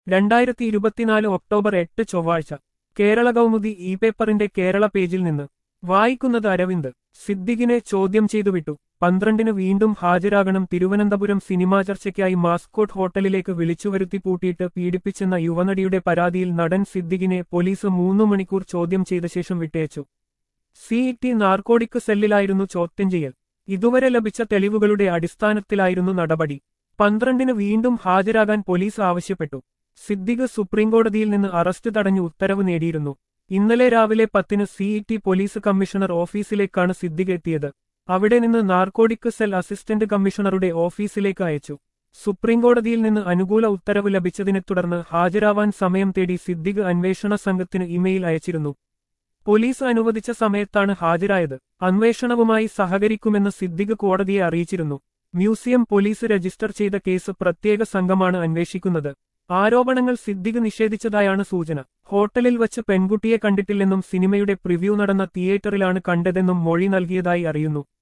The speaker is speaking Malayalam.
രണ്ടായിരത്തി ഇരുപത്തിനാല് ഒക്ടോബർ എട്ട് ചൊവ്വാഴ്ച കേരള കൗമുദി ഇ പേപ്പറിന്റെ കേരള പേജിൽ നിന്ന് വായിക്കുന്നത് അരവിന്ദ് സിദ്ദിഖിനെ ചോദ്യം ചെയ്തു വിട്ടു പന്ത്രണ്ടിന് വീണ്ടും ഹാജരാകണം തിരുവനന്തപുരം സിനിമാ ചർച്ചയ്ക്കായി മാസ്കോട്ട് ഹോട്ടലിലേക്ക് വിളിച്ചുവരുത്തി പൂട്ടിയിട്ട് പീഡിപ്പിച്ചെന്ന യുവനടിയുടെ പരാതിയിൽ നടൻ സിദ്ദിഖിനെ പോലീസ് മൂന്നു മണിക്കൂർ ചോദ്യം ചെയ്ത ശേഷം വിട്ടയച്ചു സിഇടി നാർക്കോടിക് സെല്ലിലായിരുന്നു ചോദ്യം ചെയ്യൽ ഇതുവരെ ലഭിച്ച തെളിവുകളുടെ അടിസ്ഥാനത്തിലായിരുന്നു നടപടി പന്ത്രണ്ടിന് വീണ്ടും ഹാജരാകാൻ പോലീസ് ആവശ്യപ്പെട്ടു സിദ്ദിഖ് സുപ്രീംകോടതിയിൽ നിന്ന് അറസ്റ്റ് തടഞ്ഞു ഉത്തരവ് നേടിയിരുന്നു ഇന്നലെ രാവിലെ പത്തിന് സിഇടി പോലീസ് കമ്മീഷണർ ഓഫീസിലേക്കാണ് സിദ്ദിഖ് എത്തിയത് അവിടെ നിന്ന് നാർക്കോടിക് സെൽ അസിസ്റ്റന്റ് കമ്മീഷണറുടെ ഓഫീസിലേക്ക് അയച്ചു സുപ്രീംകോടതിയിൽ നിന്ന് അനുകൂല ഉത്തരവ് ലഭിച്ചതിനെ തുടർന്ന് ഹാജരാവാൻ സമയം തേടി സിദ്ദിഖ് അന്വേഷണ സംഘത്തിന് ഇമെയിൽ അയച്ചിരുന്നു പോലീസ് അനുവദിച്ച സമയത്താണ് ഹാജരായത് അന്വേഷണവുമായി സഹകരിക്കുമെന്ന് സിദ്ദിഖ് കോടതിയെ അറിയിച്ചിരുന്നു മ്യൂസിയം പോലീസ് രജിസ്റ്റർ ചെയ്ത കേസ് പ്രത്യേക സംഘമാണ് അന്വേഷിക്കുന്നത് ആരോപണങ്ങൾ സിദ്ദിഖ് നിഷേധിച്ചതായാണ് സൂചന ഹോട്ടലിൽ വച്ച് പെൺകുട്ടിയെ കണ്ടിട്ടില്ലെന്നും സിനിമയുടെ പ്രിവ്യൂ നടന്ന തിയേറ്ററിലാണ് കണ്ടതെന്നും മൊഴി നൽകിയതായി അറിയുന്നു